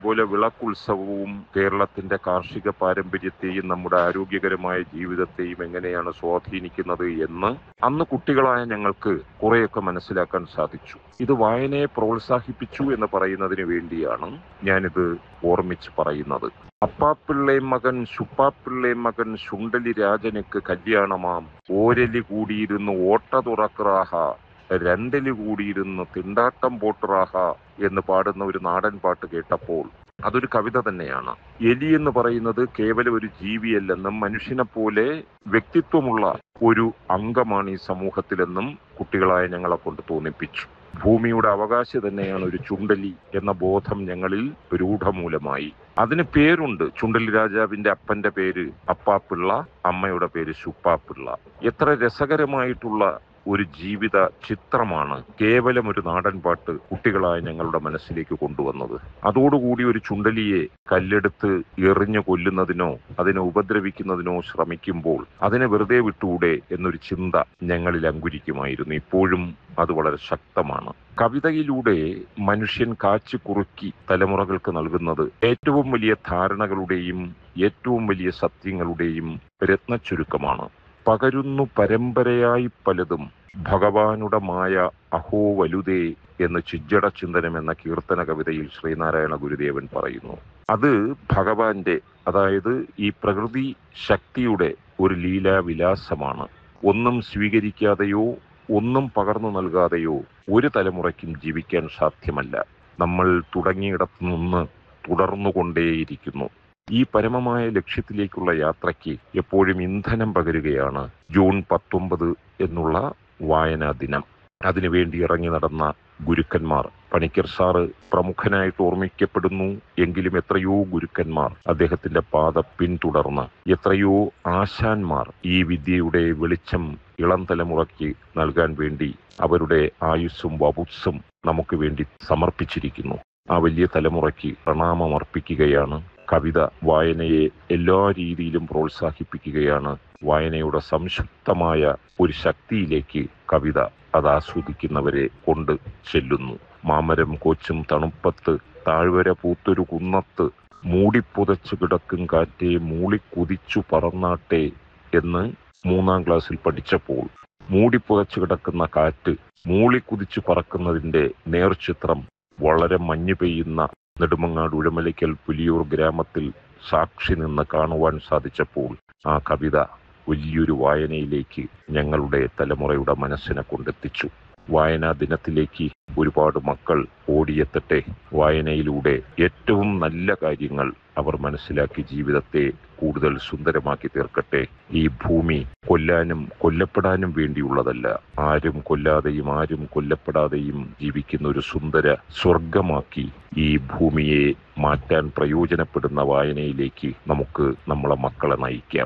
പോലെ വിളക്കുത്സവവും കേരളത്തിന്റെ കാർഷിക പാരമ്പര്യത്തെയും നമ്മുടെ ആരോഗ്യകരമായ ജീവിതത്തെയും എങ്ങനെയാണ് സ്വാധീനിക്കുന്നത് എന്ന് അന്ന് കുട്ടികളായ ഞങ്ങൾക്ക് കുറെയൊക്കെ മനസ്സിലാക്കാൻ സാധിച്ചു ഇത് വായനയെ പ്രോത്സാഹിപ്പിച്ചു എന്ന് പറയുന്നതിന് വേണ്ടിയാണ് ഞാനിത് ഓർമ്മിച്ച് പറയുന്നത് അപ്പാപ്പിള്ളേ മകൻ ശുപ്പാപ്പിള്ളേ മകൻ ശുണ്ടലി രാജനുക്ക് കല്യാണമാം ഓരലി കൂടിയിരുന്ന് ഓട്ട തുറക്കറാഹ രണ്ടലി കൂടിയിരുന്ന് തിണ്ടാട്ടം പോട്ടുറാഹ എന്ന് പാടുന്ന ഒരു നാടൻ പാട്ട് കേട്ടപ്പോൾ അതൊരു കവിത തന്നെയാണ് എലി എന്ന് പറയുന്നത് കേവലം ഒരു ജീവിയല്ലെന്നും മനുഷ്യനെ പോലെ വ്യക്തിത്വമുള്ള ഒരു അംഗമാണ് ഈ സമൂഹത്തിലെന്നും കുട്ടികളായ ഞങ്ങളെ കൊണ്ട് തോന്നിപ്പിച്ചു ഭൂമിയുടെ അവകാശി തന്നെയാണ് ഒരു ചുണ്ടലി എന്ന ബോധം ഞങ്ങളിൽ രൂഢമൂലമായി അതിന് പേരുണ്ട് ചുണ്ടലി രാജാവിന്റെ അപ്പന്റെ പേര് അപ്പാപ്പിള്ള അമ്മയുടെ പേര് ശുപ്പാപ്പിള്ള എത്ര രസകരമായിട്ടുള്ള ഒരു ജീവിത ചിത്രമാണ് കേവലം ഒരു നാടൻ പാട്ട് കുട്ടികളായ ഞങ്ങളുടെ മനസ്സിലേക്ക് കൊണ്ടുവന്നത് അതോടുകൂടി ഒരു ചുണ്ടലിയെ കല്ലെടുത്ത് എറിഞ്ഞു കൊല്ലുന്നതിനോ അതിനെ ഉപദ്രവിക്കുന്നതിനോ ശ്രമിക്കുമ്പോൾ അതിനെ വെറുതെ വിട്ടുകൂടെ എന്നൊരു ചിന്ത ഞങ്ങളിൽ അങ്കുരിക്കുമായിരുന്നു ഇപ്പോഴും അത് വളരെ ശക്തമാണ് കവിതയിലൂടെ മനുഷ്യൻ കാച്ചി കുറുക്കി തലമുറകൾക്ക് നൽകുന്നത് ഏറ്റവും വലിയ ധാരണകളുടെയും ഏറ്റവും വലിയ സത്യങ്ങളുടെയും രത്നച്ചുരുക്കമാണ് പകരുന്നു പരമ്പരയായി പലതും ഭഗവാനുടെ മായ അഹോ വലുതേ എന്ന് ചിജ്ജട ചിന്തനം എന്ന കീർത്തന കവിതയിൽ ശ്രീനാരായണ ഗുരുദേവൻ പറയുന്നു അത് ഭഗവാന്റെ അതായത് ഈ പ്രകൃതി ശക്തിയുടെ ഒരു ലീലാവിലാസമാണ് ഒന്നും സ്വീകരിക്കാതെയോ ഒന്നും പകർന്നു നൽകാതെയോ ഒരു തലമുറയ്ക്കും ജീവിക്കാൻ സാധ്യമല്ല നമ്മൾ തുടങ്ങിയിടത്തു നിന്ന് തുടർന്നുകൊണ്ടേയിരിക്കുന്നു ഈ പരമമായ ലക്ഷ്യത്തിലേക്കുള്ള യാത്രയ്ക്ക് എപ്പോഴും ഇന്ധനം പകരുകയാണ് ജൂൺ പത്തൊമ്പത് എന്നുള്ള വായനാ ദിനം അതിനുവേണ്ടി ഇറങ്ങി നടന്ന ഗുരുക്കന്മാർ പണിക്കർ സാറ് പ്രമുഖനായിട്ട് ഓർമ്മിക്കപ്പെടുന്നു എങ്കിലും എത്രയോ ഗുരുക്കന്മാർ അദ്ദേഹത്തിന്റെ പാത പിന്തുടർന്ന് എത്രയോ ആശാന്മാർ ഈ വിദ്യയുടെ വെളിച്ചം ഇളം തലമുറയ്ക്ക് നൽകാൻ വേണ്ടി അവരുടെ ആയുസ്സും വപുസ്സും നമുക്ക് വേണ്ടി സമർപ്പിച്ചിരിക്കുന്നു ആ വലിയ തലമുറയ്ക്ക് പ്രണാമം അർപ്പിക്കുകയാണ് കവിത വായനയെ എല്ലാ രീതിയിലും പ്രോത്സാഹിപ്പിക്കുകയാണ് വായനയുടെ സംശുദ്ധമായ ഒരു ശക്തിയിലേക്ക് കവിത അത് ആസ്വദിക്കുന്നവരെ കൊണ്ട് ചെല്ലുന്നു മാമരം കോച്ചും തണുപ്പത്ത് താഴ്വര പൂത്തൊരു കുന്നത്ത് മൂടിപ്പുതച്ചു കിടക്കും കാറ്റെ മൂളിക്കുതിച്ചു പറന്നാട്ടെ എന്ന് മൂന്നാം ക്ലാസ്സിൽ പഠിച്ചപ്പോൾ മൂടിപ്പുതച്ചു കിടക്കുന്ന കാറ്റ് മൂളിക്കുതിച്ചു പറക്കുന്നതിന്റെ നേർചിത്രം വളരെ മഞ്ഞു പെയ്യുന്ന നെടുമങ്ങാട് ഉഴമലയ്ക്കൽ പുലിയൂർ ഗ്രാമത്തിൽ സാക്ഷി നിന്ന് കാണുവാൻ സാധിച്ചപ്പോൾ ആ കവിത വലിയൊരു വായനയിലേക്ക് ഞങ്ങളുടെ തലമുറയുടെ മനസ്സിനെ കൊണ്ടെത്തിച്ചു വായനാ ദിനത്തിലേക്ക് ഒരുപാട് മക്കൾ ഓടിയെത്തട്ടെ വായനയിലൂടെ ഏറ്റവും നല്ല കാര്യങ്ങൾ അവർ മനസ്സിലാക്കി ജീവിതത്തെ കൂടുതൽ സുന്ദരമാക്കി തീർക്കട്ടെ ഈ ഭൂമി കൊല്ലാനും കൊല്ലപ്പെടാനും വേണ്ടിയുള്ളതല്ല ആരും കൊല്ലാതെയും ആരും കൊല്ലപ്പെടാതെയും ജീവിക്കുന്ന ഒരു സുന്ദര സ്വർഗമാക്കി ഈ ഭൂമിയെ മാറ്റാൻ പ്രയോജനപ്പെടുന്ന വായനയിലേക്ക് നമുക്ക് നമ്മളെ മക്കളെ നയിക്കാം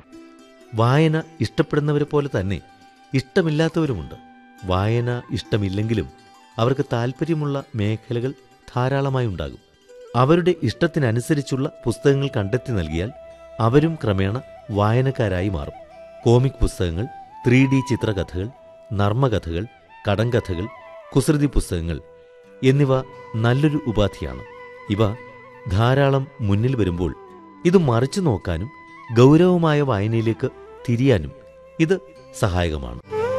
വായന ഇഷ്ടപ്പെടുന്നവരെ പോലെ തന്നെ ഇഷ്ടമില്ലാത്തവരുമുണ്ട് വായന ഇഷ്ടമില്ലെങ്കിലും അവർക്ക് താല്പര്യമുള്ള മേഖലകൾ ധാരാളമായി ഉണ്ടാകും അവരുടെ ഇഷ്ടത്തിനനുസരിച്ചുള്ള പുസ്തകങ്ങൾ കണ്ടെത്തി നൽകിയാൽ അവരും ക്രമേണ വായനക്കാരായി മാറും കോമിക് പുസ്തകങ്ങൾ ത്രീ ഡി ചിത്രകഥകൾ നർമ്മകഥകൾ കടങ്കഥകൾ കുസൃതി പുസ്തകങ്ങൾ എന്നിവ നല്ലൊരു ഉപാധിയാണ് ഇവ ധാരാളം മുന്നിൽ വരുമ്പോൾ ഇത് മറിച്ചു നോക്കാനും ഗൗരവമായ വായനയിലേക്ക് തിരിയാനും ഇത് സഹായകമാണ്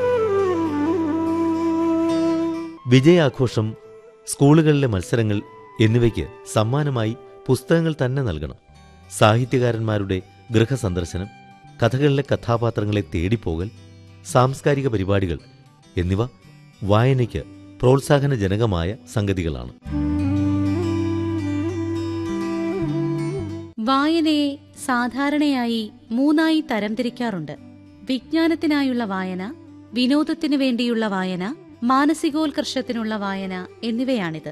വിജയാഘോഷം സ്കൂളുകളിലെ മത്സരങ്ങൾ എന്നിവയ്ക്ക് സമ്മാനമായി പുസ്തകങ്ങൾ തന്നെ നൽകണം സാഹിത്യകാരന്മാരുടെ ഗൃഹസന്ദർശനം കഥകളിലെ കഥാപാത്രങ്ങളെ തേടിപ്പോകൽ സാംസ്കാരിക പരിപാടികൾ എന്നിവ വായനയ്ക്ക് പ്രോത്സാഹനജനകമായ സംഗതികളാണ് വായനയെ സാധാരണയായി മൂന്നായി തരംതിരിക്കാറുണ്ട് വിജ്ഞാനത്തിനായുള്ള വായന വിനോദത്തിനു വേണ്ടിയുള്ള വായന മാനസികോത്കർഷത്തിനുള്ള വായന എന്നിവയാണിത്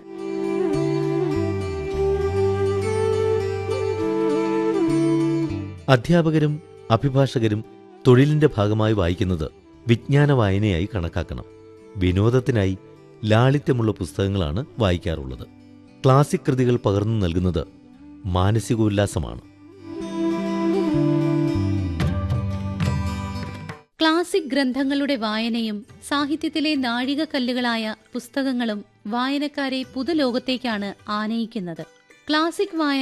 അധ്യാപകരും അഭിഭാഷകരും തൊഴിലിന്റെ ഭാഗമായി വായിക്കുന്നത് വിജ്ഞാന വായനയായി കണക്കാക്കണം വിനോദത്തിനായി ലാളിത്യമുള്ള പുസ്തകങ്ങളാണ് വായിക്കാറുള്ളത് ക്ലാസിക് കൃതികൾ പകർന്നു നൽകുന്നത് മാനസികോല്ലാസമാണ് ക്ലാസിക് ഗ്രന്ഥങ്ങളുടെ വായനയും സാഹിത്യത്തിലെ നാഴികക്കല്ലുകളായ പുസ്തകങ്ങളും വായനക്കാരെ പുതുലോകത്തേക്കാണ് ആനയിക്കുന്നത് ക്ലാസിക് വായന